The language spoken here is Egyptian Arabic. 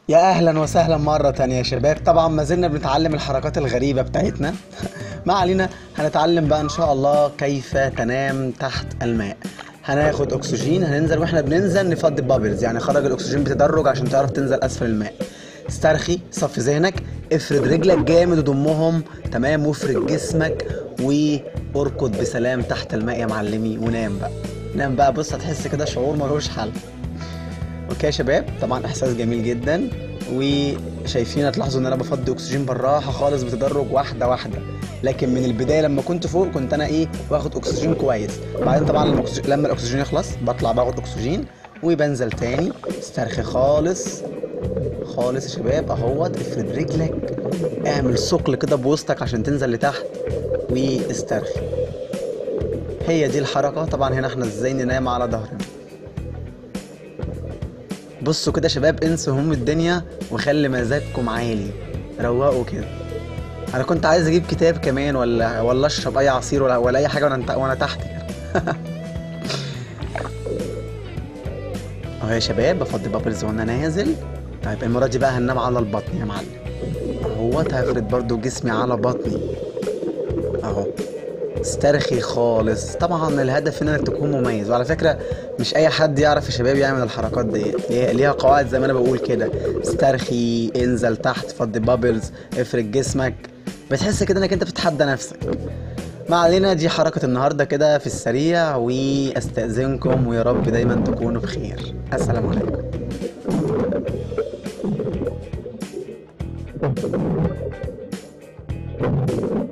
يا اهلا وسهلا مرة تانية يا شباب طبعا ما زلنا بنتعلم الحركات الغريبة بتاعتنا ما علينا هنتعلم بقى ان شاء الله كيف تنام تحت الماء هناخد اكسجين هننزل واحنا بننزل نفضي البابلز يعني خرج الاكسجين بتدرج عشان تعرف تنزل اسفل الماء استرخي صفي ذهنك افرد رجلك جامد وضمهم تمام وافرد جسمك واركض بسلام تحت الماء يا معلمي ونام بقى نام بقى بص هتحس كده شعور ملوش حل اوكي يا شباب طبعا احساس جميل جدا وشايفين هتلاحظوا ان انا بفضي اكسجين بالراحه خالص بتدرج واحده واحده لكن من البدايه لما كنت فوق كنت انا ايه واخد اكسجين كويس بعدين طبعا لما, الأكسجين- لما الاكسجين يخلص بطلع باخد اكسجين وبنزل تاني استرخي خالص خالص يا شباب اهوت افرد رجلك اعمل ثقل كده بوسطك عشان تنزل لتحت واسترخي هي دي الحركه طبعا هنا احنا ازاي ننام على ظهرنا بصوا كده يا شباب انسوا هموم الدنيا وخلي مزاجكم عالي روقوا كده انا كنت عايز اجيب كتاب كمان ولا ولا اشرب اي عصير ولا ولا اي حاجه وانا وانا تحت كده اهو يا شباب بفضي بابلز وانا نازل طيب المره دي بقى هننام على البطن يا معلم اهوت هفرد برضو جسمي على بطني اهو استرخي خالص طبعا الهدف هنا انك تكون مميز وعلى فكره مش اي حد يعرف يا شباب يعمل الحركات دي ليها- ليها قواعد زي ما انا بقول كده استرخي انزل تحت فضي بابلز افرد جسمك بتحس كده انك انت بتتحدى نفسك ما علينا دي حركة النهاردة كده في السريع واستأذنكم ويا رب دايما تكونوا بخير السلام عليكم